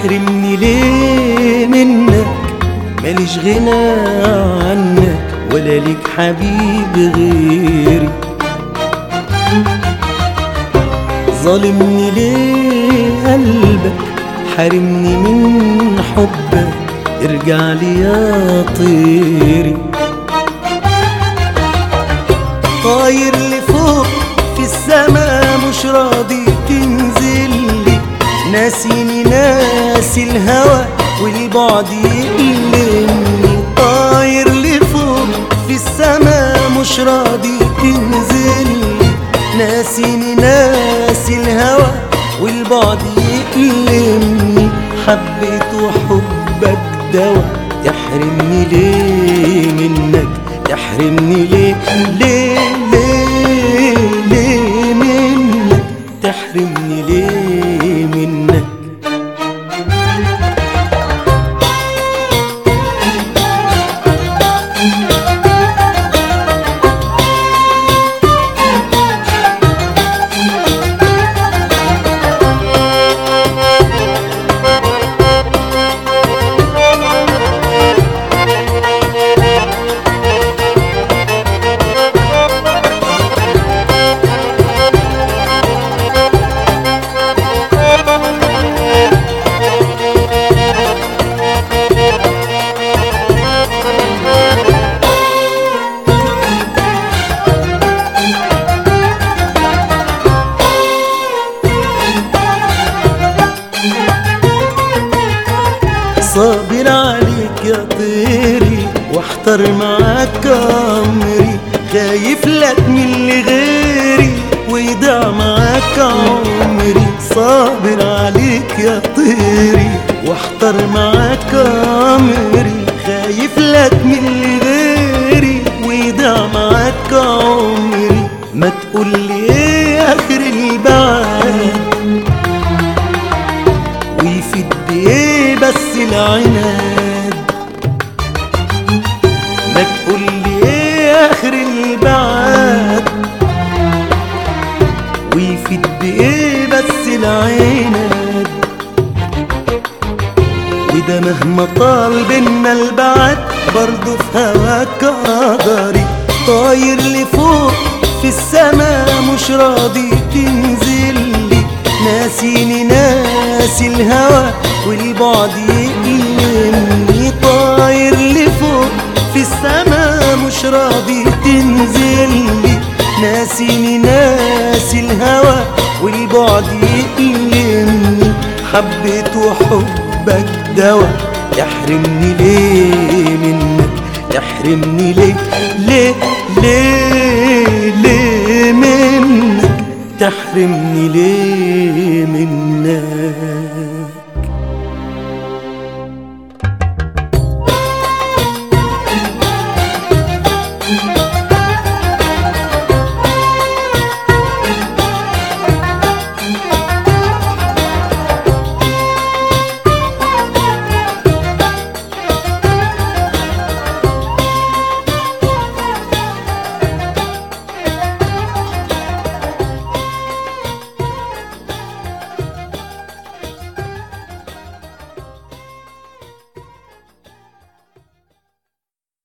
تحرمني ليه منك ماليش غنى عنك ولا ليك حبيب غيري ظالمني ليه قلبك حارمني من حبك ارجع لي يا طيري طاير لفوق في السما مش راضي تنزل لي ناسيني ناسي الهوى والبعد يقلمني طاير لفوق في السما مش راضي تنزل لي ناسيني ناسي الهوى والبعد يقلمني حبيت وحبك دوا تحرمني ليه منك تحرمني ليه ليه ليه ليه منك تحرمني ليه منك صابر عليك يا طيري واحتر معاك امري خايف لك من اللي غيري ويضيع معاك عمري صابر عليك يا طيري واحتر معاك امري خايف لك من اللي غيري ويضيع معاك عمري ما تقول لي ايه اخر البعد ويفيد بايه بس العناد ما تقول لي ايه اخر البعد ويفيد بايه بس العناد وده مهما طال بينا البعد برضه في هواك قدري طاير لفوق في السما مش راضي تنزل لي ناسيني ناسي الهوى والبعد يقلمني طاير لفوق في السما مش راضي تنزل لي ناسيني ناسي الهوى والبعد يقلمني حبيت وحبك دوا تحرمني ليه منك تحرمني ليه ليه ليه ليه منك تحرمني ليه منك